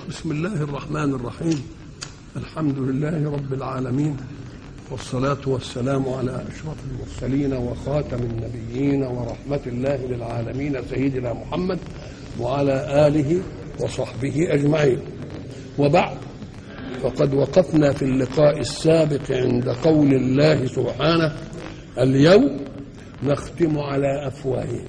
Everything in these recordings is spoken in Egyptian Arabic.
بسم الله الرحمن الرحيم الحمد لله رب العالمين والصلاة والسلام على أشرف المرسلين وخاتم النبيين ورحمة الله للعالمين سيدنا محمد وعلى آله وصحبه أجمعين وبعد فقد وقفنا في اللقاء السابق عند قول الله سبحانه اليوم نختم على أفواههم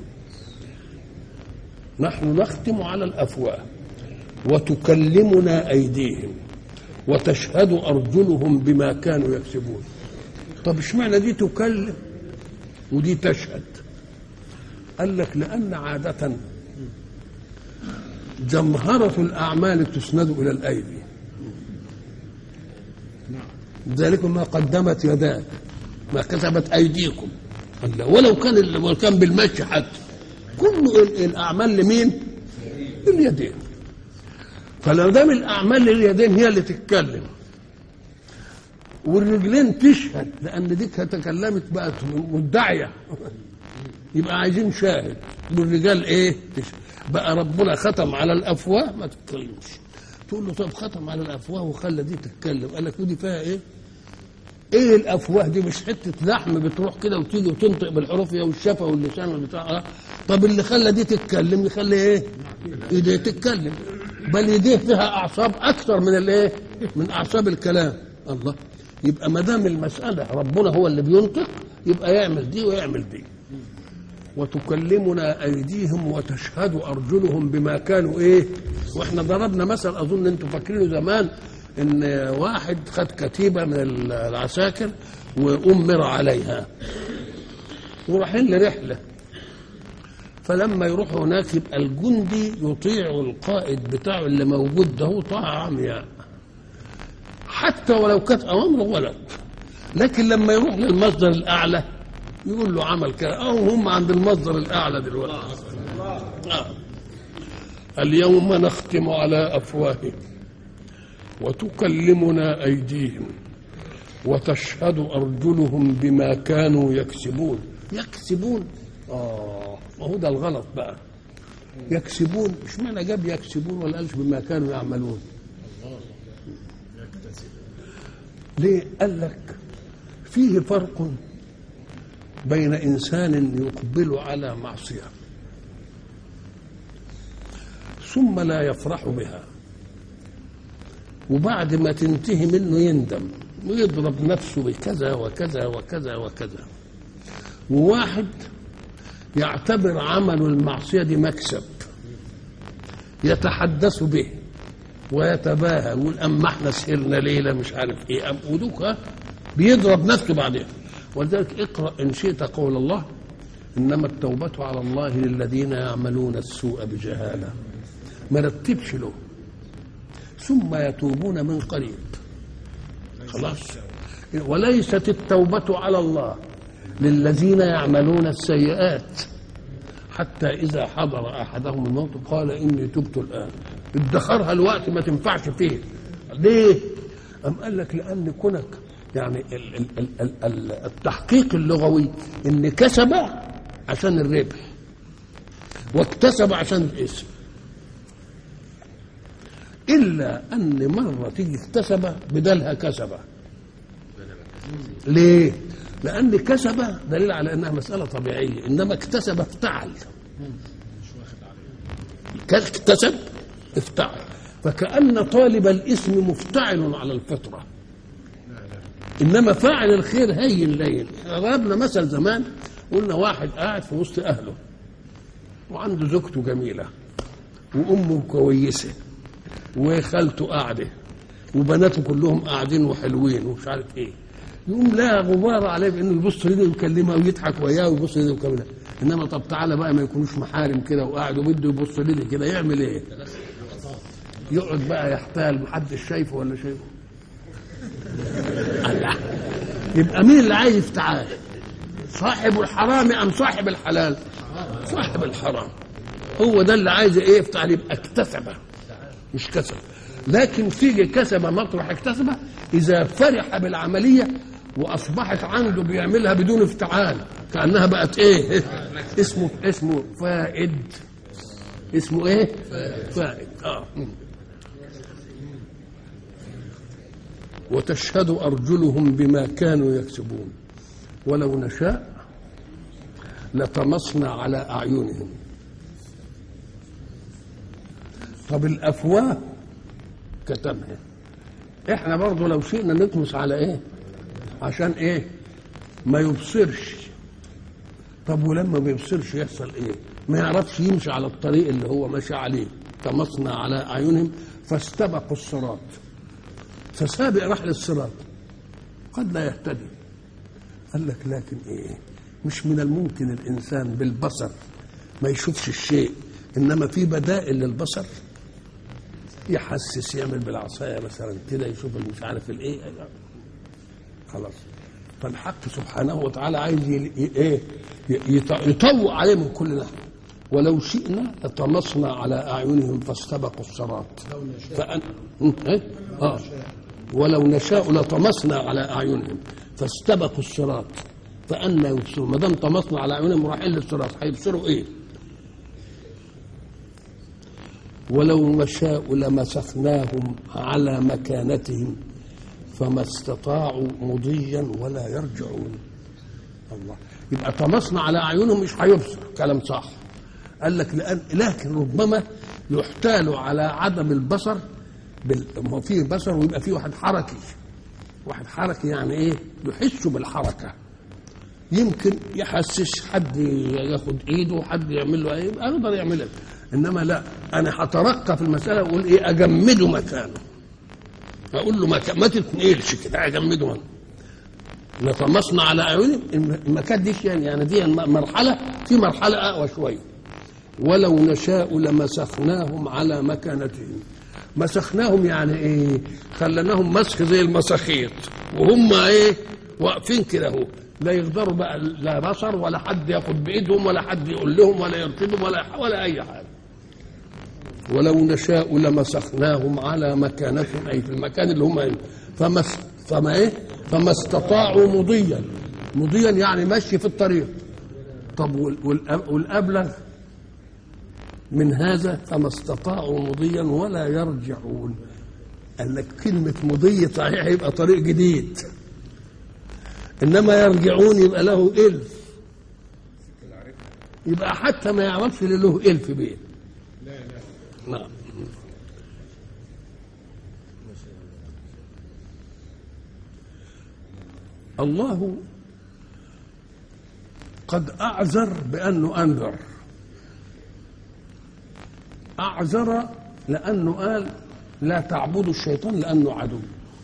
نحن نختم على الأفواه وتكلمنا أيديهم وتشهد أرجلهم بما كانوا يكسبون طب اشمعنى دي تكلم ودي تشهد قال لك لأن عادة جمهرة الأعمال تسند إلى الأيدي ذلك ما قدمت يداك ما كسبت أيديكم الله ولو كان ولو كان بالمشي حتى كل الأعمال لمين؟ لليدين فلو دام الاعمال لليدين هي اللي تتكلم والرجلين تشهد لان ديك تكلمت بقت مدعيه يبقى عايزين شاهد والرجال ايه تشهد بقى ربنا ختم على الافواه ما تتكلمش تقول له طب ختم على الافواه وخلى دي تتكلم قال لك ودي فيها ايه ايه الافواه دي مش حته لحم بتروح كده وتيجي وتنطق بالحروف يا والشفه واللسان والبتاع آه. طب اللي خلى دي تتكلم يخلي ايه ايديه تتكلم بل ايديه فيها اعصاب اكثر من الايه من اعصاب الكلام الله يبقى ما دام المساله ربنا هو اللي بينطق يبقى يعمل دي ويعمل دي وتكلمنا ايديهم وتشهد ارجلهم بما كانوا ايه واحنا ضربنا مثل اظن انتم فاكرينه زمان ان واحد خد كتيبه من العساكر وامر عليها ورايحين لرحله فلما يروح هناك يبقى الجندي يطيع القائد بتاعه اللي موجود ده طاعة عمياء حتى ولو كانت أوامره غلط لكن لما يروح للمصدر الأعلى يقول له عمل كده أو هم عند المصدر الأعلى دلوقتي آه. اليوم نختم على أفواههم وتكلمنا أيديهم وتشهد أرجلهم بما كانوا يكسبون يكسبون آه وهو ده الغلط بقى يكسبون مش معنى جاب يكسبون ولا قالش بما كانوا يعملون ليه قال لك فيه فرق بين انسان يقبل على معصيه ثم لا يفرح بها وبعد ما تنتهي منه يندم ويضرب نفسه بكذا وكذا وكذا وكذا وواحد يعتبر عمل المعصية دي مكسب يتحدث به ويتباهى يقول أما احنا سهرنا ليلة مش عارف ايه أم ودوك بيضرب نفسه بعدين ولذلك اقرأ إن شئت قول الله إنما التوبة على الله للذين يعملون السوء بجهالة ما رتبش له ثم يتوبون من قريب خلاص وليست التوبة على الله للذين يعملون السيئات حتى إذا حضر أحدهم الموت قال إني تبت الآن ادخرها الوقت ما تنفعش فيه ليه؟ أم قال لك لأن كونك يعني ال ال ال ال ال التحقيق اللغوي إن كسب عشان الربح واكتسب عشان الاسم إلا أن مرة تيجي اكتسب بدلها كسب ليه؟ لأن كسب دليل على أنها مسألة طبيعية إنما اكتسب افتعل اكتسب افتعل فكأن طالب الاسم مفتعل على الفطرة إنما فاعل الخير هين لين ضربنا مثل زمان قلنا واحد قاعد في وسط أهله وعنده زوجته جميلة وأمه كويسة وخالته قاعدة وبناته كلهم قاعدين وحلوين ومش عارف ايه يقوم لا غبار عليه بانه يبص لده ويكلمها ويضحك وياه ويبص لده ويكلمها انما طب تعالى بقى ما يكونوش محارم كده وقاعد وبده يبص لده كده يعمل ايه؟ يقعد بقى يحتال محدش شايفه ولا شايفه الله يبقى مين اللي عايز افتعال؟ صاحب الحرام ام صاحب الحلال؟ صاحب الحرام هو ده اللي عايز ايه يفتعل يبقى اكتسب مش كسب لكن تيجي كسب مطرح اكتسب اذا فرح بالعمليه واصبحت عنده بيعملها بدون افتعال كانها بقت ايه اسمه اسمه فائد اسمه ايه فائد اه وتشهد أرجلهم بما كانوا يكسبون ولو نشاء لطمسنا على أعينهم طب الأفواه كتمها احنا برضو لو شئنا نطمس على ايه عشان ايه ما يبصرش طب ولما ما بيبصرش يحصل ايه ما يعرفش يمشي على الطريق اللي هو ماشي عليه طمسنا على اعينهم فاستبقوا الصراط فسابق راح للصراط قد لا يهتدي قال لك لكن ايه مش من الممكن الانسان بالبصر ما يشوفش الشيء انما في بدائل للبصر يحسس يعمل بالعصايه مثلا كده يشوف مش عارف الايه خلاص فالحق سبحانه وتعالى عايز ي- ي- ايه ي- يط- يطوع عليه من كل ناحيه ولو شئنا لطمسنا على اعينهم فاستبقوا الصراط فأن... إيه؟ آه. ولو نشاء لطمسنا على اعينهم فاستبقوا الصراط فأنا يبصرون ما دام طمسنا على اعينهم رايحين للصراط هيبصروا ايه؟ ولو نشاء لمسخناهم على مكانتهم فما استطاعوا مضيا ولا يرجعون الله يبقى طمسنا على اعينهم مش هيبصر كلام صح قال لك لأن لكن ربما يحتال على عدم البصر بال... ما هو فيه بصر ويبقى فيه واحد حركي واحد حركي يعني ايه يحس بالحركه يمكن يحسس حد ياخد ايده حد يعمل له ايه يبقى يقدر يعملها انما لا انا هترقى في المساله واقول ايه اجمده مكانه اقول له مكان ما تتنقلش كده اجمده مكانه نطمسنا على اعينهم المكان دي يعني يعني دي مرحله في مرحله اقوى شويه ولو نشاء لمسخناهم على مكانتهم مسخناهم يعني ايه خليناهم مسخ زي المساخيط وهم ايه واقفين كده اهو لا يقدروا بقى لا بصر ولا حد ياخد بايدهم ولا حد يقول لهم ولا يرشدهم ولا ولا اي حاجه ولو نشاء لمسخناهم على مكانتهم اي في المكان اللي هم فيه فما فما ايه فما استطاعوا مضيا مضيا يعني مشي في الطريق طب والابلغ من هذا فما استطاعوا مضيا ولا يرجعون قال لك كلمة مضي صحيح يبقى طريق جديد إنما يرجعون يبقى له إلف يبقى حتى ما يعرفش اللي له إلف بيه لا لا نعم الله قد أعذر بأنه أنذر أعذر لأنه قال لا تعبدوا الشيطان لأنه عدو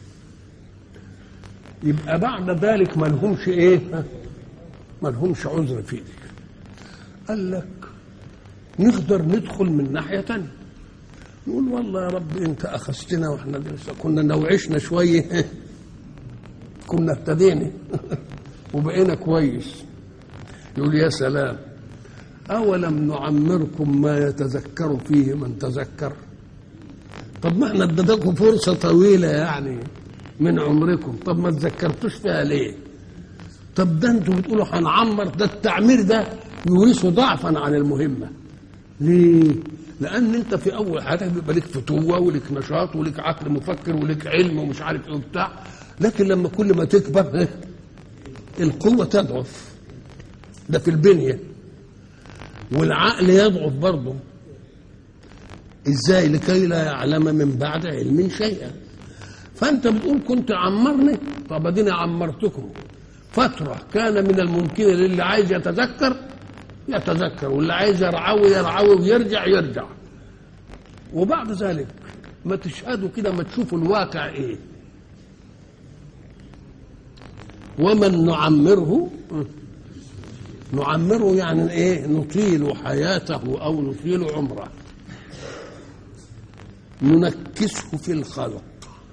يبقى بعد ذلك ما لهمش إيه ما لهمش عذر في ذلك قال لك نقدر ندخل من ناحية تانية نقول والله يا رب انت اخذتنا واحنا لسه كنا نوعشنا شويه كنا ابتدينا وبقينا كويس يقول يا سلام اولم نعمركم ما يتذكر فيه من تذكر طب ما احنا اديناكم فرصه طويله يعني من عمركم طب ما تذكرتوش فيها ليه طب ده انتوا بتقولوا هنعمر ده التعمير ده يورث ضعفا عن المهمه ليه لان انت في اول حياتك بيبقى لك فتوه ولك نشاط ولك عقل مفكر ولك علم ومش عارف ايه وبتاع لكن لما كل ما تكبر القوه تضعف ده في البنيه والعقل يضعف برضه ازاي لكي لا يعلم من بعد علم شيئا فانت بتقول كنت عمرني طب اديني عمرتكم فتره كان من الممكن للي عايز يتذكر يتذكر واللي عايز يرعوي يرعوي ويرجع يرجع وبعد ذلك ما تشهدوا كده ما تشوفوا الواقع ايه ومن نعمره نعمره يعني ايه نطيل حياته او نطيل عمره ننكسه في الخلق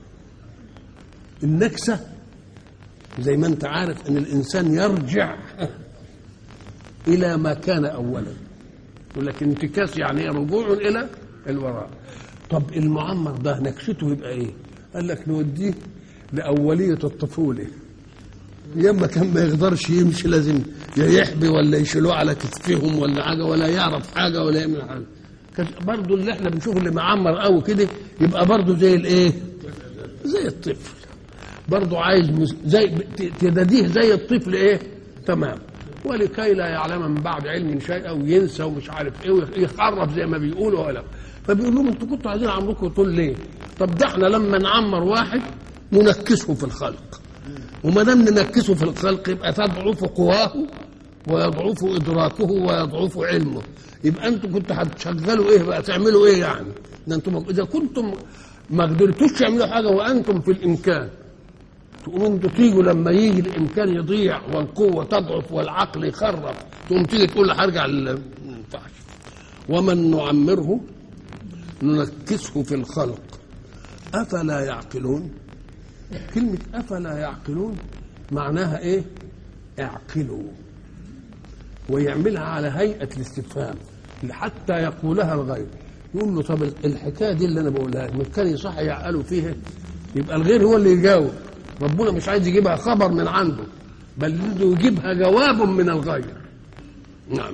النكسه زي ما انت عارف ان الانسان يرجع الى ما كان اولا يقول لك انتكاس يعني ايه رجوع الى الوراء طب المعمر ده نكسته يبقى ايه قال لك نوديه لاوليه الطفوله ياما كان ما يقدرش يمشي لازم يا يحبي ولا يشيلوه على كتفهم ولا حاجه ولا يعرف حاجه ولا يعمل حاجه برضه اللي احنا بنشوفه اللي معمر قوي كده يبقى برضه زي الايه زي الطفل برضه عايز مس- زي ت- تداديه زي الطفل ايه تمام ولكي لا يعلم من بعد علم شيئا وينسى ومش عارف ايه ويخرف زي ما بيقولوا ولا فبيقول لهم انتوا كنتوا عايزين عمركم طول ليه؟ طب ده احنا لما نعمر واحد ننكسه في الخلق وما دام ننكسه في الخلق يبقى تضعف قواه ويضعف ادراكه ويضعف علمه يبقى انتوا كنتوا هتشغلوا ايه بقى تعملوا ايه يعني ده انتم اذا كنتم ما قدرتوش تعملوا حاجه وانتم في الامكان تقوموا انتوا تيجوا لما يجي الامكان يضيع والقوه تضعف والعقل يخرف تقوم تيجي تقول له هرجع لل- ما ينفعش ومن نعمره ننكسه في الخلق افلا يعقلون كلمه افلا يعقلون معناها ايه اعقلوا ويعملها على هيئه الاستفهام حتى يقولها الغير يقول له طب الحكايه دي اللي انا بقولها لك كان يصح يعقلوا فيها يبقى الغير هو اللي يجاوب ربنا مش عايز يجيبها خبر من عنده بل بده يجيبها جواب من الغير نعم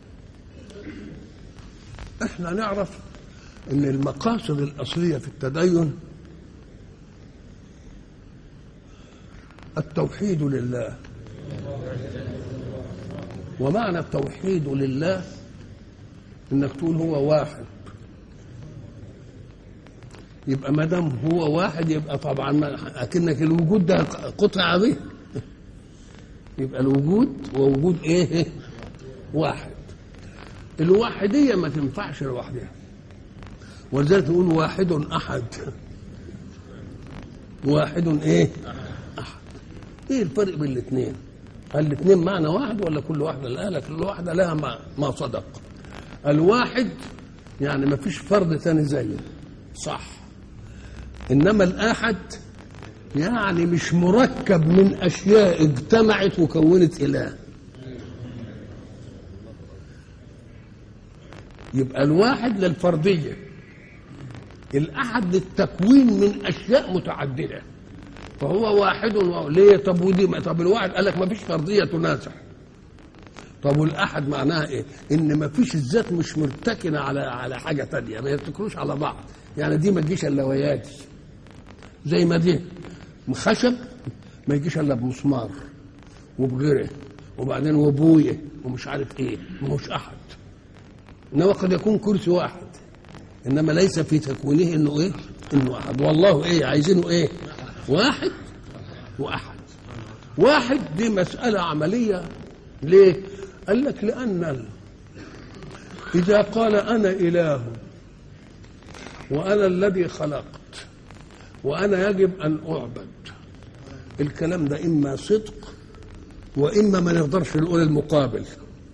احنا نعرف ان المقاصد الاصليه في التدين التوحيد لله ومعنى التوحيد لله انك تقول هو واحد يبقى ما دام هو واحد يبقى طبعا ما اكنك الوجود ده قطعه به يبقى الوجود ووجود ايه واحد الواحديه ما تنفعش لوحدها ولذلك نقول واحد احد واحد ايه احد ايه الفرق بين الاثنين هل الاثنين معنى واحد ولا كل واحده لا لا كل واحده لها ما, ما صدق الواحد يعني ما فيش فرد ثاني زيه صح انما الاحد يعني مش مركب من اشياء اجتمعت وكونت اله يبقى الواحد للفرديه الاحد للتكوين من اشياء متعدده فهو واحد و... ليه طب ودي ما طب الواحد قال لك ما فيش فرضيه تنازع طب والاحد معناها ايه ان ما فيش الذات مش مرتكنه على على حاجه تانية ما يرتكنوش على بعض يعني دي ما تجيش الا ويا دي زي ما دي خشب ما يجيش الا بمسمار وبغيره وبعدين وبويه ومش عارف ايه ما هوش احد انما قد يكون كرسي واحد انما ليس في تكوينه انه ايه انه احد والله ايه عايزينه ايه واحد واحد واحد دي مساله عمليه ليه قال لك لان ال- اذا قال انا اله وانا الذي خلقت وانا يجب ان اعبد الكلام ده اما صدق واما ما نقدرش نقول المقابل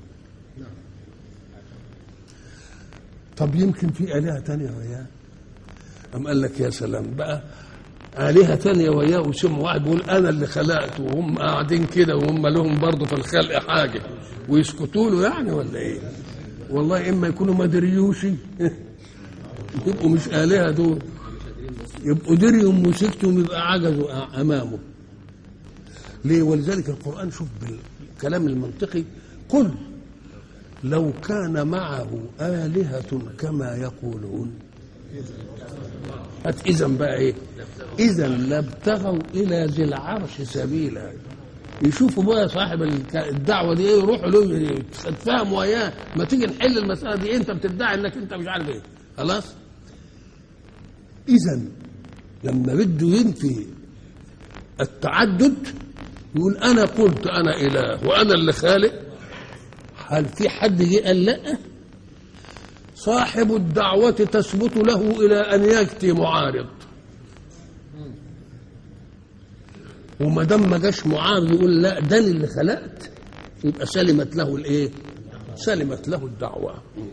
طب يمكن في آلهة تانية وياه أم قال لك يا سلام بقى آلهة تانية وياه وسمع واحد بيقول أنا اللي خلقت وهم قاعدين كده وهم لهم برضه في الخلق حاجة ويسكتوا له يعني ولا إيه؟ والله إما يكونوا ما دريوشي يبقوا مش آلهة دول يبقوا دريهم وسكتوا يبقى عجزوا أمامه ليه ولذلك القرآن شوف بالكلام المنطقي قل لو كان معه آلهة كما يقولون هات إذا بقى إيه إذا لابتغوا إلى ذي العرش سبيلا يشوفوا بقى صاحب الك- الدعوة دي إيه يروحوا له يتفاهموا وياه ما تيجي نحل المسألة دي أنت بتدعي إنك أنت مش عارف إيه خلاص إذا لما بده ينفي التعدد يقول أنا قلت أنا إله وأنا اللي خالق هل في حد جه قال لا صاحب الدعوة تثبت له إلى أن يأتي معارض وما دام ما جاش معارض يقول لا ده أنا اللي خلقت يبقى سلمت له الايه؟ سلمت له الدعوة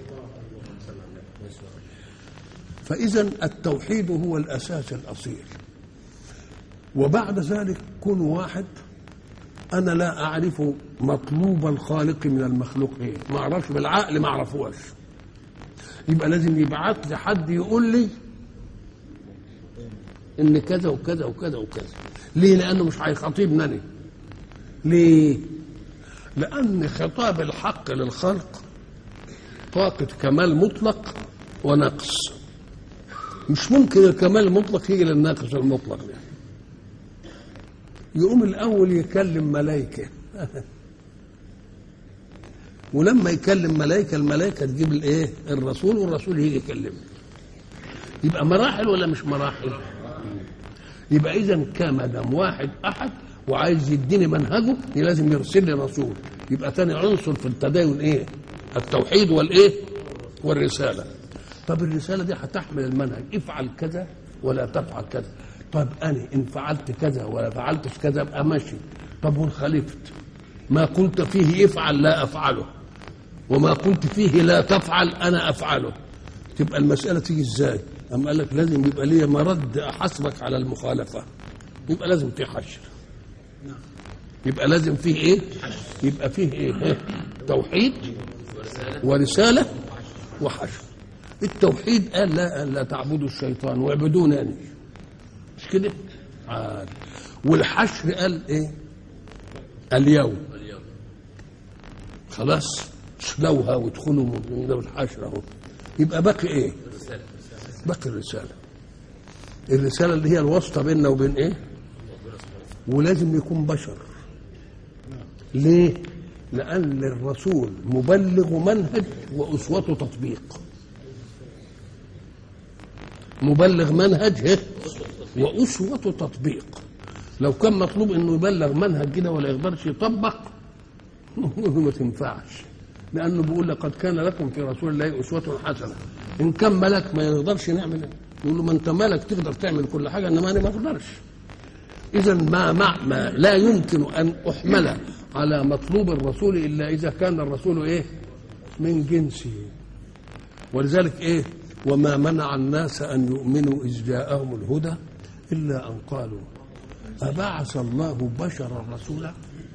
فإذا التوحيد هو الأساس الأصيل وبعد ذلك كن واحد أنا لا أعرف مطلوب الخالق من المخلوق إيه ما أعرفش بالعقل ما أعرفوش يبقى لازم يبعت لي حد يقول لي إن كذا وكذا وكذا وكذا ليه لأنه مش هيخاطبني أنا ليه لأن خطاب الحق للخلق طاقة كمال مطلق ونقص مش ممكن الكمال المطلق يجي للناقص المطلق ده يقوم الاول يكلم ملائكه ولما يكلم ملائكه الملائكه تجيب الايه الرسول والرسول يجي يكلمه يبقى مراحل ولا مش مراحل يبقى اذا كما دام واحد احد وعايز يديني منهجه لازم يرسل لي رسول يبقى تاني عنصر في التدين ايه التوحيد والايه والرساله طب الرساله دي هتحمل المنهج افعل كذا ولا تفعل كذا طب انا ان فعلت كذا ولا فعلتش كذا ابقى ماشي طب وان خالفت ما قلت فيه افعل لا افعله وما قلت فيه لا تفعل انا افعله تبقى المساله تيجي ازاي أم قال لك لازم يبقى لي مرد احاسبك على المخالفه يبقى لازم في حشر يبقى لازم فيه ايه يبقى فيه ايه, إيه؟ توحيد ورساله وحشر التوحيد قال لا لا تعبدوا الشيطان واعبدونني يعني. مش كده عاد والحشر قال ايه اليوم خلاص اسلوها وادخلوا من الحشر اهو يبقى باقي ايه باقي الرساله الرساله اللي هي الواسطه بيننا وبين ايه ولازم يكون بشر ليه لان الرسول مبلغ منهج واسوته تطبيق مبلغ منهج إيه؟ واسوه تطبيق لو كان مطلوب انه يبلغ منهج كده ولا يقدرش يطبق ما تنفعش لانه بيقول لقد كان لكم في رسول الله اسوه حسنه ان كان ملك ما يقدرش نعمل إيه؟ يقول له ما انت ملك تقدر تعمل كل حاجه انما انا ما اقدرش اذا ما, ما, ما لا يمكن ان احمل على مطلوب الرسول الا اذا كان الرسول ايه من جنسه ولذلك ايه وما منع الناس ان يؤمنوا اذ جاءهم الهدى الا ان قالوا ابعث الله بشرا رسولا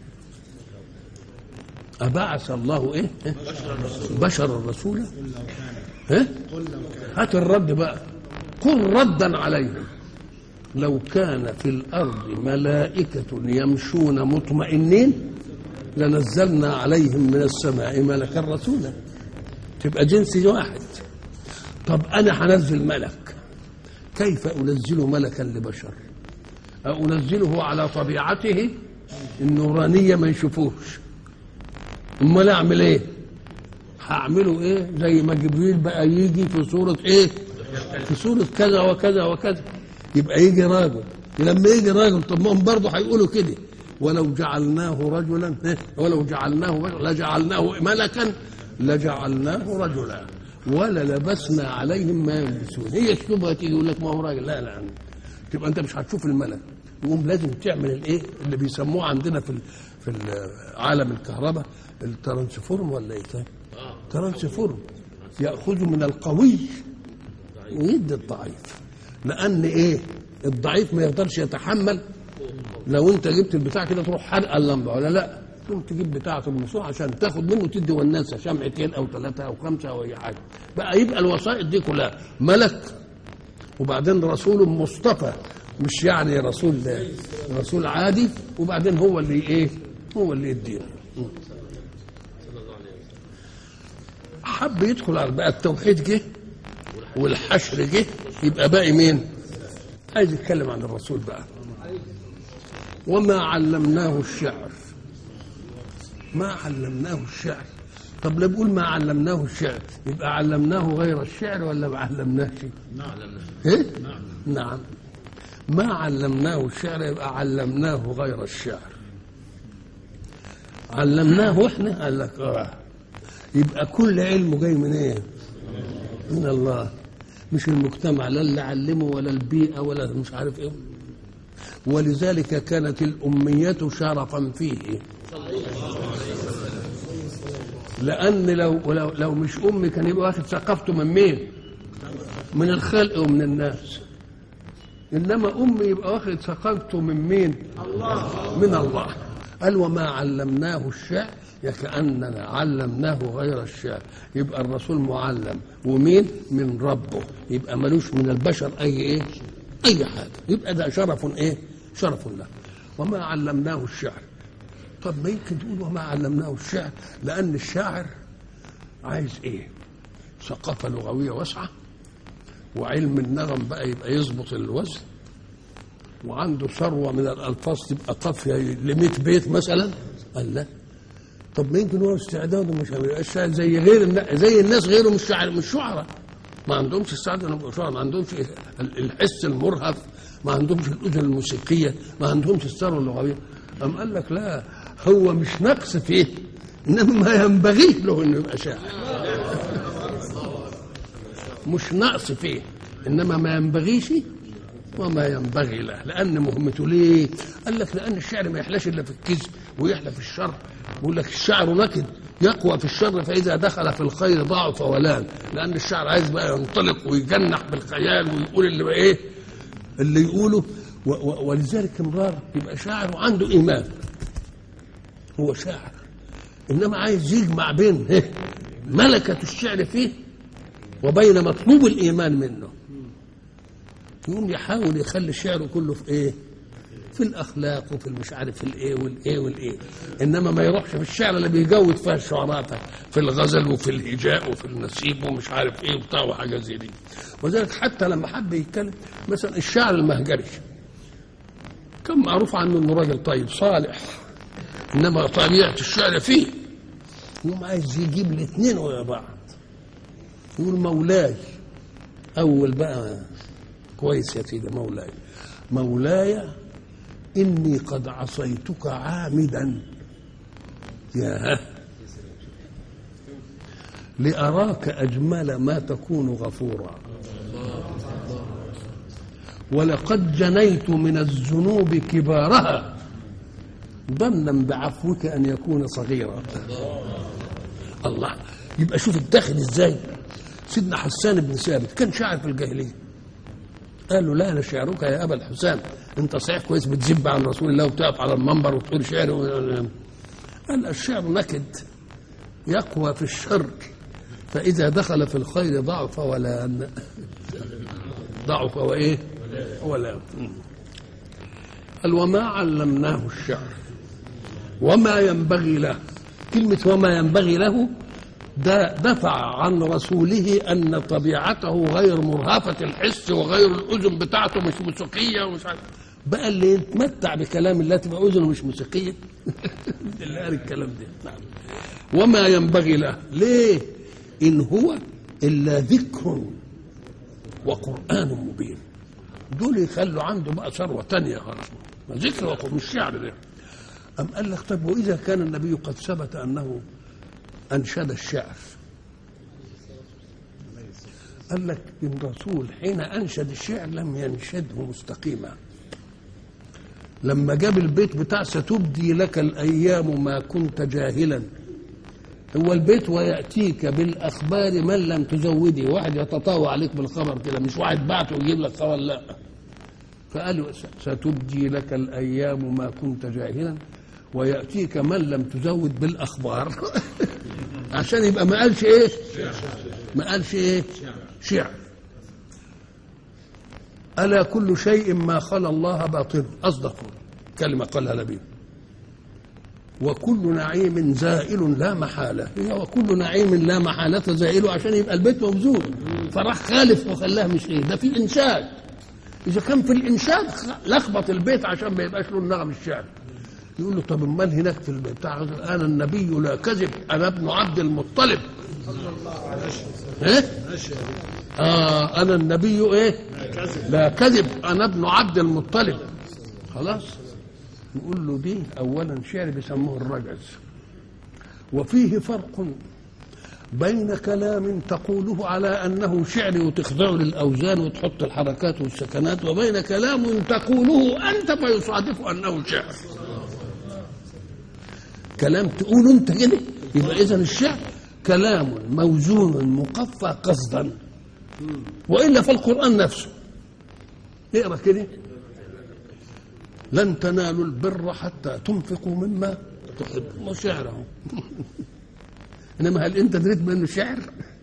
أبعث الله إيه؟ بشرا رسولا إيه؟ هات الرد بقى قل ردا عليهم لو كان في الأرض ملائكة يمشون مطمئنين لنزلنا عليهم من السماء ملكا رسولا تبقى جنس واحد طب أنا هنزل ملك كيف أنزل ملكا لبشر أنزله على طبيعته النورانية ما يشوفوش امال اعمل ايه هعمله ايه زي ما جبريل بقى يجي في صورة ايه في صورة كذا وكذا وكذا يبقى يجي راجل لما يجي راجل طب ما هم برضه هيقولوا كده ولو جعلناه رجلا إيه؟ ولو جعلناه لجعلناه ملكا لجعلناه رجلا ولا لبسنا عليهم ما يلبسون هي الشبهه تيجي يقول لك ما هو راجل لا لا تبقى انت مش هتشوف الملك يقوم لازم تعمل الايه اللي بيسموه عندنا في في عالم الكهرباء الترانسفورم ولا ايه تاني؟ ترانسفورم ياخذ من القوي ويدي الضعيف لان ايه الضعيف ما يقدرش يتحمل لو انت جبت البتاع كده تروح حرق اللمبه ولا لا تقوم تجيب بتاعه المصنوع عشان تاخد منه تدي والناس شمعتين او ثلاثه او خمسه او اي حاجه بقى يبقى الوسائط دي كلها ملك وبعدين رسول مصطفى مش يعني رسول رسول عادي وبعدين هو اللي ايه هو اللي يدينا حب يدخل على بقى التوحيد جه والحشر جه يبقى باقي مين عايز يتكلم عن الرسول بقى وما علمناه الشعر ما علمناه الشعر طب لا بقول ما علمناه الشعر يبقى علمناه غير الشعر ولا ما علمناه شيء نعم ايه نعم ما علمناه الشعر يبقى علمناه غير الشعر علمناه احنا قال لك اه يبقى كل علمه جاي من ايه من الله مش المجتمع لا اللي علمه ولا البيئه ولا مش عارف ايه ولذلك كانت الأمية شرفا فيه لأن لو لو, لو مش أمي كان يبقى واخد ثقافته من مين؟ من الخلق ومن الناس إنما أمي يبقى واخد ثقافته من مين؟ الله من الله قال وما علمناه الشعر كأننا علمناه غير الشعر يبقى الرسول معلم ومين من ربه يبقى ملوش من البشر أي إيه أي حاجة يبقى ده شرف إيه شرف له وما علمناه الشعر طب ما يمكن تقول وما علمناه الشعر لأن الشاعر عايز إيه ثقافة لغوية واسعة وعلم النغم بقى يبقى يظبط الوزن وعنده ثروه من الالفاظ تبقى قافيه ل 100 بيت مثلا قال لا طب ما يمكن هو استعداده مش هيبقى شاعر زي غير النا- زي الناس غيره مش شاعر مش شعراء ما عندهمش السعاده انهم يبقوا شعراء ما عندهمش ال- الحس المرهف ما عندهمش الاذن الموسيقيه ما عندهمش الثروه اللغويه قام قال لك لا هو مش نقص فيه انما ما ينبغي له انه يبقى شاعر مش نقص فيه انما ما ينبغيش وما ينبغي له لان مهمته ليه؟ قال لك لان الشعر ما يحلاش الا في الكذب ويحلى في الشر بيقول لك الشعر نكد يقوى في الشر فاذا دخل في الخير ضعف ولان لان الشعر عايز بقى ينطلق ويجنح بالخيال ويقول اللي بقى ايه اللي يقوله و- و- ولذلك امرار يبقى شاعر وعنده ايمان هو شاعر انما عايز يجمع بين إيه؟ ملكه الشعر فيه وبين مطلوب الايمان منه يقوم يحاول يخلي الشعر كله في ايه في الاخلاق وفي المش عارف الايه والايه والايه انما ما يروحش في الشعر اللي بيجود فيها الشعراء في الغزل وفي الهجاء وفي النسيب ومش عارف ايه وبتاع وحاجات زي دي وذلك حتى لما حب يتكلم مثلا الشعر المهجري كان معروف عنه انه راجل طيب صالح انما طبيعه الشعر فيه يقوم عايز يجيب الاثنين ويا بعض يقول مولاي اول بقى كويس يا سيدي مولاي مولاي اني قد عصيتك عامدا يا لاراك اجمل ما تكون غفورا ولقد جنيت من الذنوب كبارها ظنا بعفوك ان يكون صغيرا الله يبقى شوف الداخل ازاي سيدنا حسان بن ثابت كان شاعر في الجاهليه قال له لا انا شعرك يا ابا الحسام انت صحيح كويس بتذب عن رسول الله وتقف على المنبر وتقول شعر و- قال الشعر نكد يقوى في الشر فاذا دخل في الخير ضعف ولا ضعف وايه ولا قال وما علمناه الشعر وما ينبغي له كلمة وما ينبغي له ده دفع عن رسوله أن طبيعته غير مرهفة الحس وغير الأذن بتاعته مش موسيقية ومش عارف بقى اللي يتمتع بكلام الله تبقى أذنه مش موسيقية اللي قال الكلام ده نعم وما ينبغي له ليه إن هو إلا ذكر وقرآن مبين دول يخلوا عنده بقى ثروة تانية خالص ذكر وقرآن مش شعر ده أم قال لك طيب وإذا كان النبي قد ثبت أنه أنشد الشعر قال لك إن الرسول حين أنشد الشعر لم ينشده مستقيما لما جاب البيت بتاع ستبدي لك الأيام ما كنت جاهلا هو البيت ويأتيك بالأخبار من لم تزودي واحد يتطاوى عليك بالخبر كده مش واحد بعته ويجيب لك خبر لا فقالوا ستبدي لك الأيام ما كنت جاهلا ويأتيك من لم تزود بالأخبار عشان يبقى ما قالش إيه ما قالش إيه شعر ألا كل شيء ما خلا الله باطل أصدق كلمة قالها نبي وكل نعيم زائل لا محالة هي وكل نعيم لا محالة زائل عشان يبقى البيت موزون فراح خالف وخلاها مش ايه ده في انشاد اذا كان في الانشاد خ- لخبط البيت عشان ما يبقاش له النغم الشعر يقول له طب امال هناك في البيت بتاع انا النبي لا كذب انا ابن عبد المطلب ايه اه انا النبي ايه لا كذب انا ابن عبد المطلب خلاص نقول له دي اولا شعر بيسموه الرجز وفيه فرق بين كلام تقوله على انه شعر وتخضعه للاوزان وتحط الحركات والسكنات وبين كلام تقوله انت فيصادف انه شعر كلام تقوله انت كده يبقى اذا الشعر كلام موزون مقفى قصدا والا فالقران نفسه اقرا كده لن تنالوا البر حتى تنفقوا مما تحبون شعره انما هل انت دريت بانه شعر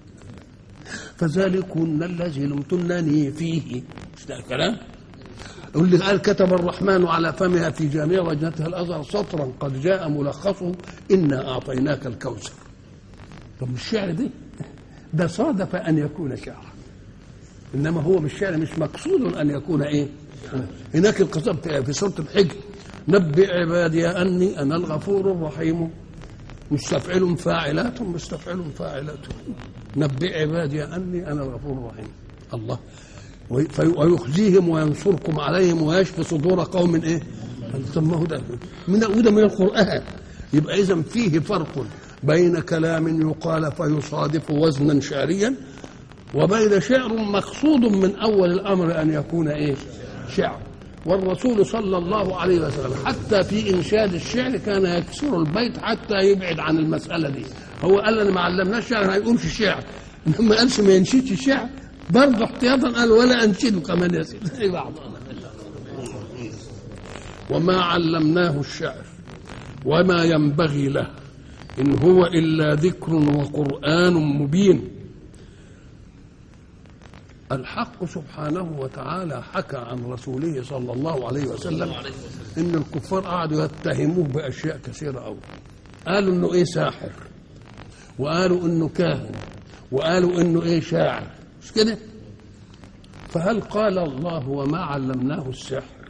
فذلكن الذي لمتنني فيه مش ده كلام يقول لي قال كتب الرحمن على فمها في جامع وجنتها الازهر سطرا قد جاء ملخصه انا اعطيناك الكوثر طب مش الشعر دي ده صادف ان يكون شعرا انما هو بالشعر مش مقصود ان يكون ايه هناك القصة بتاع- في سورة الحجر نبئ عبادي أني أنا الغفور الرحيم مستفعل فاعلات مستفعل فاعلات نبئ عبادي أني أنا الغفور الرحيم الله وي- في- ويخزيهم وينصركم عليهم ويشفي صدور قوم ايه؟ طب ما هو ده من وده من القرآن يبقى إذا فيه فرق بين كلام يقال فيصادف وزنا شعريا وبين شعر مقصود من اول الامر ان يكون ايه؟ شعر والرسول صلى الله عليه وسلم حتى في انشاد الشعر كان يكسر البيت حتى يبعد عن المساله دي هو قال انا ما علمناش شعر ما يقولش شعر ما قالش ما ينشدش شعر برضه احتياطا قال ولا انشده كمان يا سيدي أي بعض وما علمناه الشعر وما ينبغي له ان هو الا ذكر وقران مبين الحق سبحانه وتعالى حكى عن رسوله صلى الله عليه وسلم ان الكفار قعدوا يتهموه باشياء كثيره قوي قالوا انه ايه ساحر وقالوا انه كاهن وقالوا انه ايه شاعر مش كده فهل قال الله وما علمناه السحر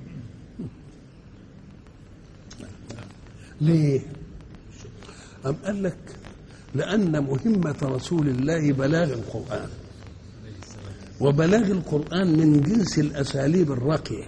ليه أم قال لك لأن مهمة رسول الله بلاغ القرآن وبلاغ القرآن من جنس الأساليب الراقية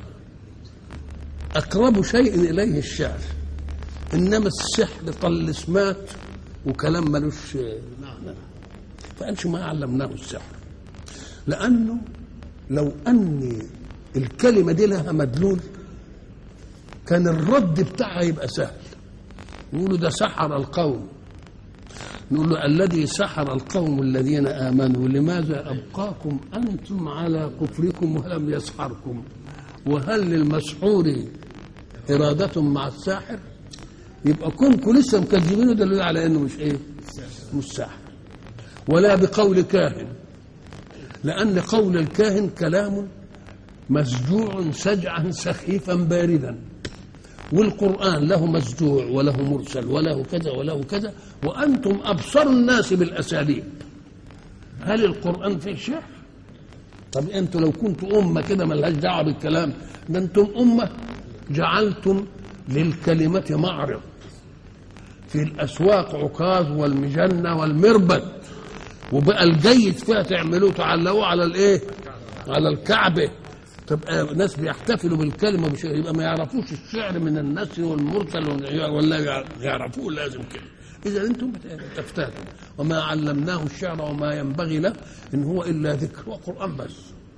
أقرب شيء إليه الشعر إنما السحر طلسمات وكلام ملوش معنى فقالش ما علمناه السحر لأنه لو أن الكلمة دي لها مدلول كان الرد بتاعها يبقى سهل يقولوا ده سحر القوم نقول له الذي سحر القوم الذين آمنوا لماذا أبقاكم أنتم على كفركم ولم يسحركم وهل للمسحور إرادة مع الساحر يبقى كونكم لسه مكذبينه دليل على انه مش ايه مش ساحر ولا بقول كاهن لان قول الكاهن كلام مسجوع سجعا سخيفا باردا والقرآن له مسجوع وله مرسل وله كذا وله كذا وأنتم أبصر الناس بالأساليب هل القرآن فيه شعر؟ طب أنتوا لو كنتوا أمة كده ملهاش دعوة بالكلام ده أنتم أمة جعلتم للكلمة معرض في الأسواق عكاظ والمجنة والمربد وبقى الجيد فيها تعملوه تعلقوه على الإيه؟ على الكعبة تبقى ناس بيحتفلوا بالكلمه مش يبقى ما يعرفوش الشعر من النثر والمرسل ولا يعرفوه لازم كده اذا انتم تفتاتوا وما علمناه الشعر وما ينبغي له ان هو الا ذكر وقران بس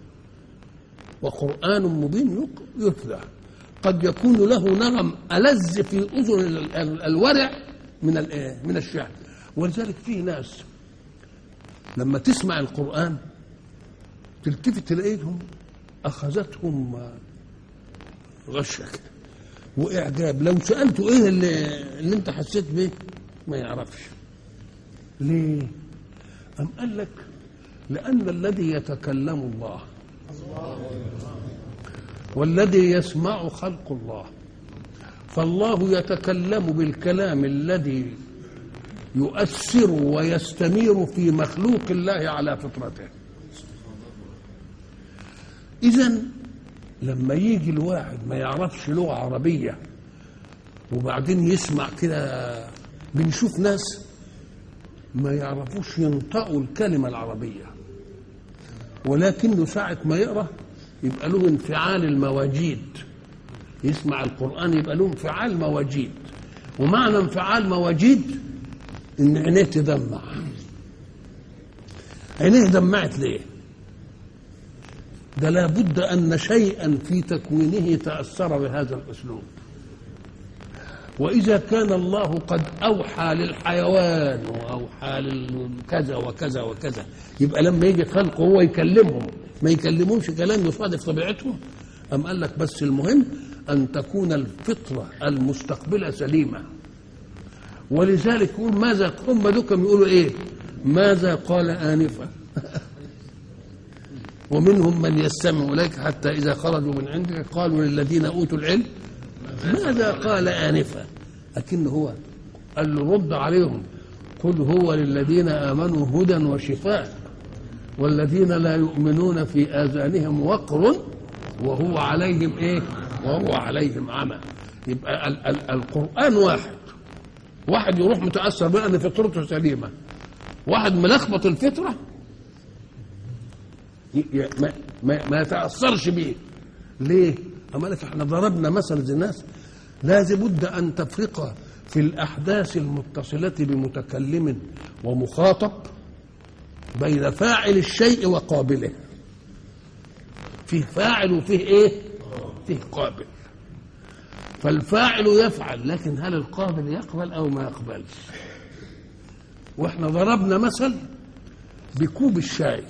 وقران مبين يتلى قد يكون له نغم ألذ في أذن الورع من من الشعر ولذلك في ناس لما تسمع القرآن تلتفت تلاقيهم أخذتهم غشك وإعجاب لو سألته إيه اللي, اللي أنت حسيت به ما يعرفش ليه أم قال لك لأن الذي يتكلم الله والذي يسمع خلق الله فالله يتكلم بالكلام الذي يؤثر ويستمير في مخلوق الله على فطرته إذا لما يجي الواحد ما يعرفش لغة عربية وبعدين يسمع كده بنشوف ناس ما يعرفوش ينطقوا الكلمة العربية ولكنه ساعة ما يقرأ يبقى له انفعال المواجيد يسمع القرآن يبقى له انفعال مواجيد ومعنى انفعال مواجيد إن عينيه تدمع عينيه دمعت ليه؟ ده لابد أن شيئا في تكوينه تأثر بهذا الأسلوب وإذا كان الله قد أوحى للحيوان وأوحى لكذا وكذا وكذا يبقى لما يجي خلقه هو يكلمهم ما يكلموش كلام يصادف طبيعتهم أم قال لك بس المهم أن تكون الفطرة المستقبلة سليمة ولذلك يقول ماذا هم دوكم يقولوا إيه ماذا قال آنفا ومنهم من يستمع إليك حتى إذا خرجوا من عندك قالوا للذين أوتوا العلم ماذا قال آنفا لكن هو قال له رد عليهم قل هو للذين آمنوا هدى وشفاء والذين لا يؤمنون في آذانهم وقر وهو عليهم ايه وهو عليهم عمى يبقى ال- ال- القران واحد واحد يروح متاثر بقى ان فطرته سليمه واحد ملخبط الفطره ي- ي- ما, ما, ما يتاثرش بيه ليه؟ أما لك احنا ضربنا مثل الناس لازم بد ان تفرق في الاحداث المتصله بمتكلم ومخاطب بين فاعل الشيء وقابله فيه فاعل وفيه ايه فيه قابل فالفاعل يفعل لكن هل القابل يقبل او ما يقبلش واحنا ضربنا مثل بكوب الشاي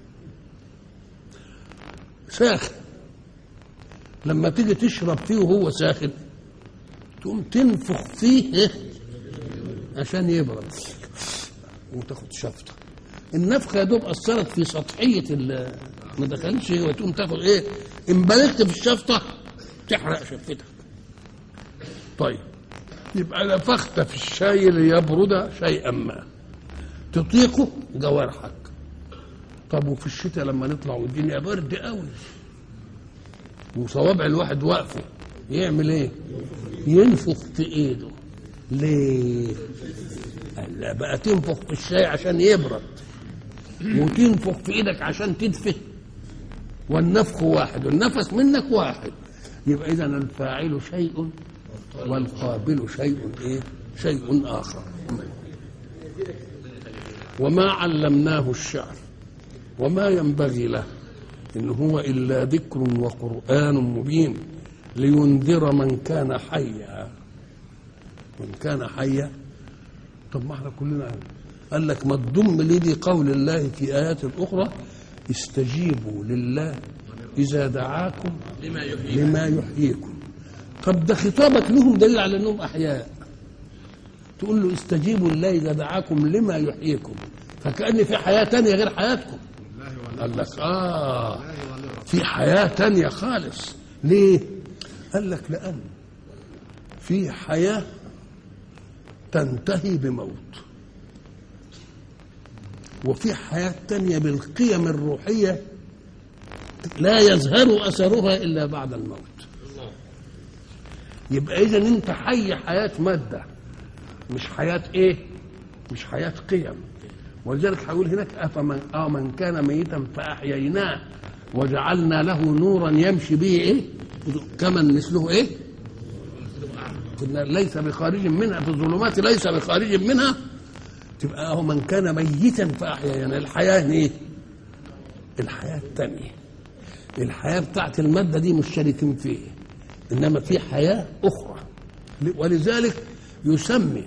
ساخن لما تيجي تشرب فيه وهو ساخن تقوم تنفخ فيه إيه؟ عشان يبرد وتاخد شفطه النفخه يا دوب اثرت في سطحيه ال- ما دخلتش وتقوم تاخد ايه ان بلغت في الشفطه تحرق شفتك طيب يبقى نفخت في الشاي ليبرد شيئا ما تطيقه جوارحك طب وفي الشتاء لما نطلع والدنيا برد قوي وصوابع الواحد واقفه يعمل ايه ينفخ في ايده ليه قال لا بقى تنفخ في الشاي عشان يبرد وتنفخ في ايدك عشان تدفه والنفخ واحد والنفس منك واحد يبقى اذا الفاعل شيء والقابل شيء ايه شيء اخر وما علمناه الشعر وما ينبغي له ان هو الا ذكر وقران مبين لينذر من كان حيا من كان حيا طب ما احنا كلنا قال لك ما تضم لي دي قول الله في ايات اخرى استجيبوا لله اذا دعاكم لما يحيي لما يحييكم طب ده خطابك لهم دليل على انهم احياء تقول له استجيبوا لله اذا دعاكم لما يحييكم فكأن في حياة تانية غير حياتكم قال لك اه في حياة تانية خالص ليه قال لك لأن في حياة تنتهي بموت وفي حياة تانية بالقيم الروحية لا يظهر أثرها إلا بعد الموت يبقى إذا أنت حي حياة مادة مش حياة إيه؟ مش حياة قيم ولذلك هيقول هناك أفمن آه من كان ميتا فأحييناه وجعلنا له نورا يمشي به إيه؟ كمن مثله إيه؟ في النار ليس بخارج منها في الظلمات ليس بخارج منها تبقى هو من كان ميتا فأحييناه الحياة إيه؟ الحياة الثانية الحياة بتاعت المادة دي مش شاركين فيه إنما في حياة أخرى ولذلك يسمي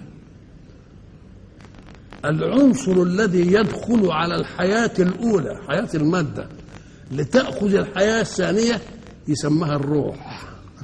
العنصر الذي يدخل على الحياة الأولى حياة المادة لتأخذ الحياة الثانية يسمها الروح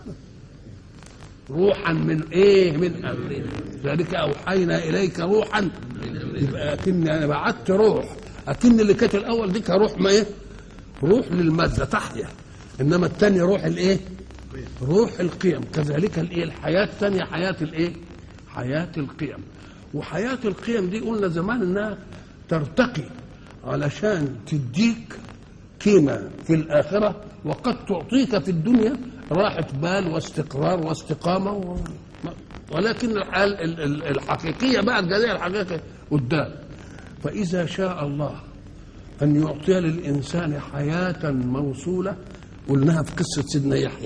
روحا من ايه من امرنا ذلك اوحينا اليك روحا يبقى اكن انا بعت روح اكن اللي كانت الاول دي كروح ما ايه روح للماده تحيا انما الثاني روح الايه روح القيم كذلك الايه الحياه الثانيه حياه الايه حياه القيم وحياه القيم دي قلنا زمان انها ترتقي علشان تديك قيمه في الاخره وقد تعطيك في الدنيا راحه بال واستقرار واستقامه و... ولكن الحال ال- ال- الحقيقيه بقى الجزائر الحقيقيه قدام فاذا شاء الله ان يعطي للانسان حياه موصوله قلناها في قصه سيدنا يحيى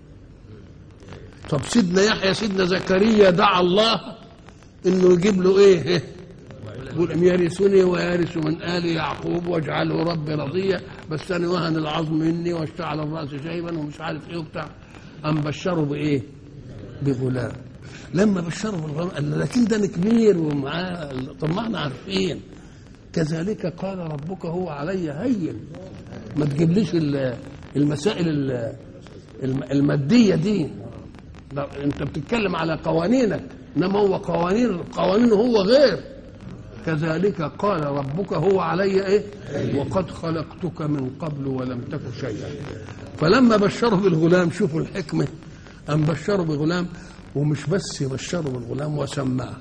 طب سيدنا يحيى سيدنا زكريا دعا الله انه يجيب له ايه يقول أم يرثني ويرث من آل يعقوب واجعله ربي رضيا بس أنا وهن العظم مني واشتعل الرأس شيبا ومش عارف إيه وبتاع أم بشره بإيه؟ بغلام لما بشره بالغلام قال له لكن ده كبير ومعاه طب ما احنا عارفين كذلك قال ربك هو علي هين ما تجيبليش ال- المسائل ال- الم- المادية دي لا، انت بتتكلم على قوانينك انما هو قوانين قوانينه هو غير كذلك قال ربك هو علي ايه وقد خلقتك من قبل ولم تك شيئا فلما بشره بالغلام شوفوا الحكمه ام بشره بغلام ومش بس بشره بالغلام وسماه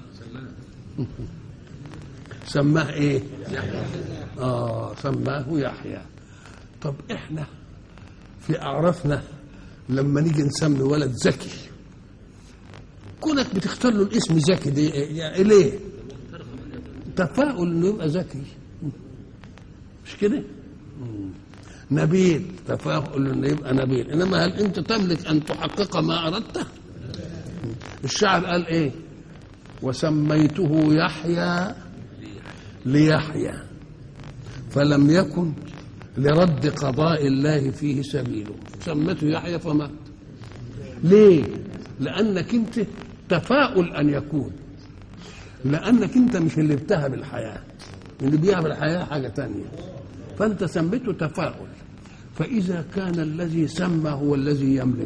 سماه ايه اه سماه يحيى طب احنا في اعرافنا لما نيجي نسمي ولد زكي كونك بتختار له الاسم زكي دي يعني ليه؟ تفاؤل انه يبقى ذكي مش كده؟ نبيل تفاؤل انه يبقى نبيل انما هل انت تملك ان تحقق ما اردته؟ الشاعر قال ايه؟ وسميته يحيى ليحيى فلم يكن لرد قضاء الله فيه سبيله سمته يحيى فمات ليه لانك انت تفاؤل ان يكون لانك انت مش اللي بتهب الحياه اللي بيهب الحياه حاجه تانية فانت سميته تفاؤل فاذا كان الذي سمى هو الذي يملك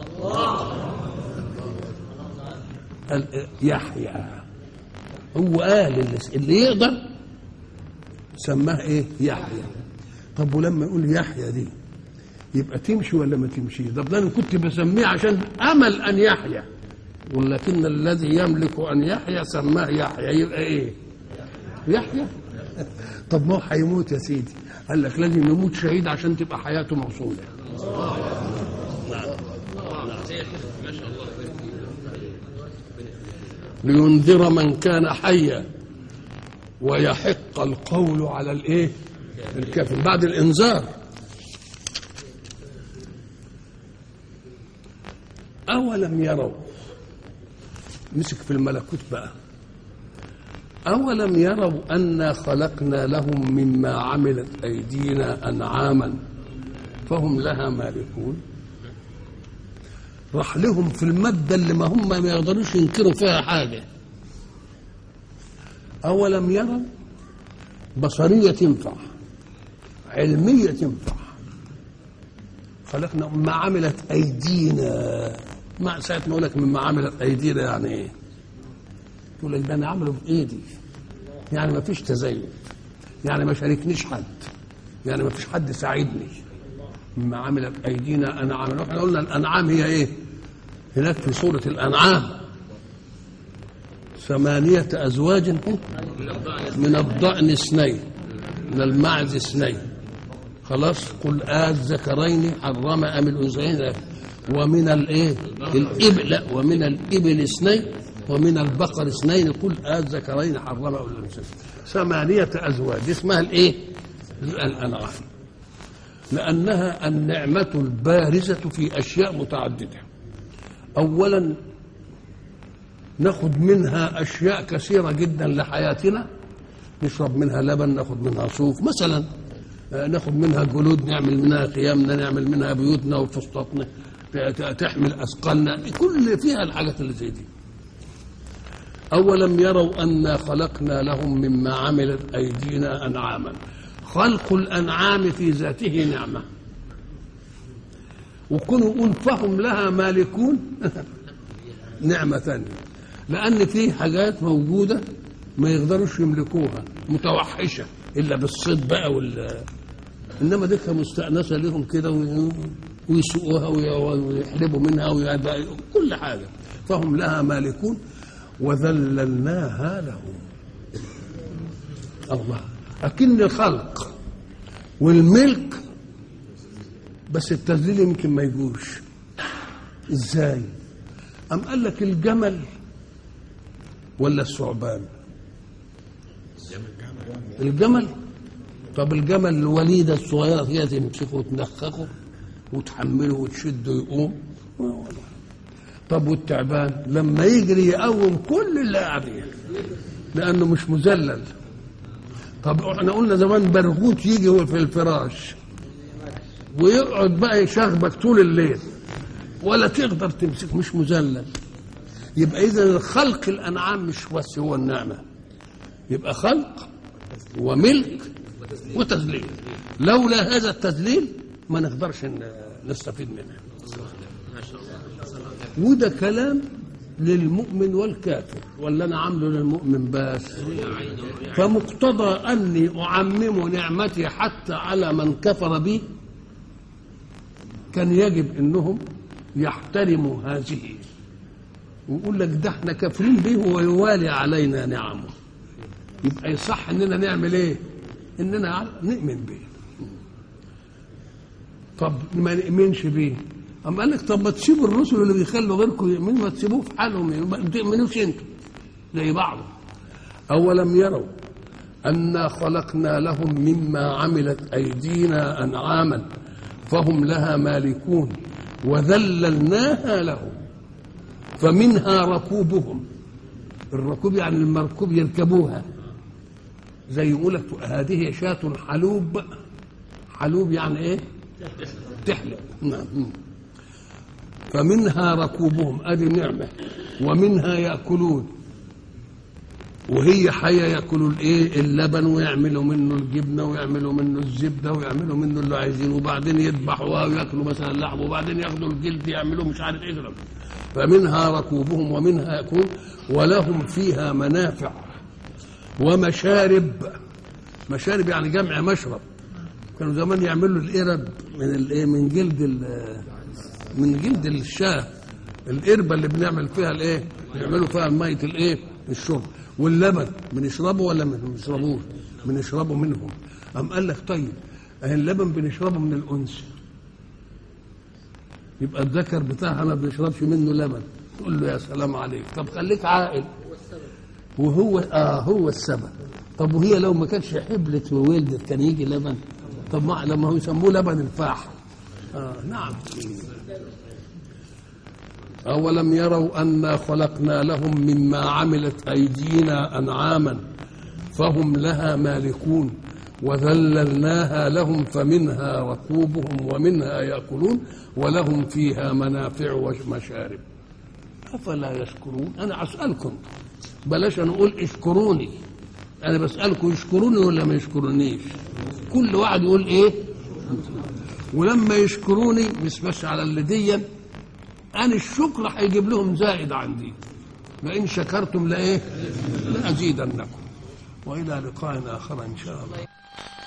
قال يحيى هو قال اللي, اللي يقدر سماه ايه يحيى طب ولما يقول يحيى دي يبقى تمشي ولا ما تمشيش طب ده انا كنت بسميه عشان امل ان يحيى ولكن الذي يملك ان يحيى سماه يحيى يبقى ايه يحيى طب ما هو هيموت يا سيدي قال لك لازم يموت شهيد عشان تبقى حياته موصوله لينذر من كان حيا ويحق القول على الايه الكافر بعد الانذار اولم يروا مسك في الملكوت بقى اولم يروا انا خلقنا لهم مما عملت ايدينا انعاما فهم لها مالكون راح لهم في المادة اللي ما هم ما يقدروش ينكروا فيها حاجة أولم يروا بصرية تنفع علمية تنفع خلقنا ما عملت أيدينا ما ساعة ما أقول لك مما عملت أيدينا يعني إيه؟ يقول لك ده أنا عمله بإيدي يعني ما فيش تزين يعني ما شاركنيش حد يعني ما فيش حد ساعدني مما عملت أيدينا أنعام احنا قلنا الأنعام هي إيه؟ هناك في سورة الأنعام ثمانية أزواج من الضأن اثنين من المعز اثنين خلاص قل آذ ذكرين حرم أم الأنثيين ومن الإيه الإبل لا ومن الإبل اثنين ومن البقر اثنين قل آذ ذكرين حرم أم الأنثيين ثمانية أزواج اسمها الإيه الأنعام لأنها النعمة البارزة في أشياء متعددة أولا ناخد منها أشياء كثيرة جدا لحياتنا نشرب منها لبن ناخد منها صوف مثلا ناخد منها جلود نعمل منها خيامنا نعمل منها بيوتنا وفسطاطنا تحمل أثقالنا كل فيها الحاجات اللي زي دي أولم يروا أنا خلقنا لهم مما عملت أيدينا أنعاما خلق الأنعام في ذاته نعمة وكونوا يقول فهم لها مالكون نعمة ثانية لأن في حاجات موجودة ما يقدروش يملكوها متوحشة إلا بالصيد بقى وال إنما ديك مستأنسة لهم كده ويسوقوها ويحلبوا منها ويبقى كل حاجة فهم لها مالكون وذللناها لهم الله أكن الخلق والملك بس التذليل يمكن ما يجوش ازاي أم قال لك الجمل ولا الثعبان الجمل طب الجمل الوليدة الصغيرة هي تمسكه وتنخخه وتحمله وتشده يقوم طب والتعبان لما يجري يقوم كل اللي قاعدين لأنه مش مذلل طب احنا قلنا زمان برغوت يجي هو في الفراش ويقعد بقى يشاغبك طول الليل ولا تقدر تمسك مش مذلل يبقى اذا الخلق الانعام مش بس هو النعمه يبقى خلق وملك وتذليل لولا هذا التذليل ما نقدرش نستفيد منه وده كلام للمؤمن والكافر ولا انا عامله للمؤمن بس فمقتضى اني اعمم نعمتي حتى على من كفر بي كان يجب انهم يحترموا هذه ويقول لك ده احنا كافرين به ويوالي علينا نعمه يبقى يصح اننا نعمل ايه اننا نؤمن به طب ما نؤمنش بيه أم قال لك طب ما تسيبوا الرسل اللي بيخلوا غيركم يؤمنوا ما تسيبوه في حالهم ما تؤمنوش انتوا زي بعض أولم يروا أنا خلقنا لهم مما عملت أيدينا أنعاما فهم لها مالكون وذللناها لهم فمنها ركوبهم الركوب يعني المركوب يركبوها زي يقول لك هذه شاة حلوب حلوب يعني ايه تحلب نعم فمنها ركوبهم ادي نعمه ومنها ياكلون وهي حية ياكلوا الايه اللبن ويعملوا منه الجبنه ويعملوا منه الزبده ويعملوا منه اللي عايزينه وبعدين يذبحوها وياكلوا مثلا اللحم وبعدين ياخدوا الجلد يعملوا مش عارف ايه فمنها ركوبهم ومنها ياكلون ولهم فيها منافع ومشارب مشارب يعني جمع مشرب كانوا زمان يعملوا القرب من الايه من جلد من جلد الشاه القربه اللي بنعمل فيها الايه بيعملوا فيها ميه الايه الشرب واللبن بنشربه ولا ما بنشربوش بنشربه منهم قام قال لك طيب اهي اللبن بنشربه من الانثى يبقى الذكر بتاعها ما بيشربش منه لبن تقول له يا سلام عليك طب خليك عاقل وهو اه هو السبب طب وهي لو ما كانتش حبلت وولدت كان يجي لبن طب ما لما هو يسموه لبن الفاح آه نعم أولم يروا أنا خلقنا لهم مما عملت أيدينا أنعاما فهم لها مالكون وذللناها لهم فمنها ركوبهم ومنها يأكلون ولهم فيها منافع ومشارب أفلا يشكرون أنا أسألكم بلاش أنا أقول اشكروني أنا بسألكم يشكروني ولا ما يشكرونيش كل واحد يقول إيه ولما يشكروني مش بس على اللي ديًا أنا الشكر هيجيب لهم زائد عندي لئن شكرتم لإيه؟ لأزيدنكم وإلى لقاء آخر إن شاء الله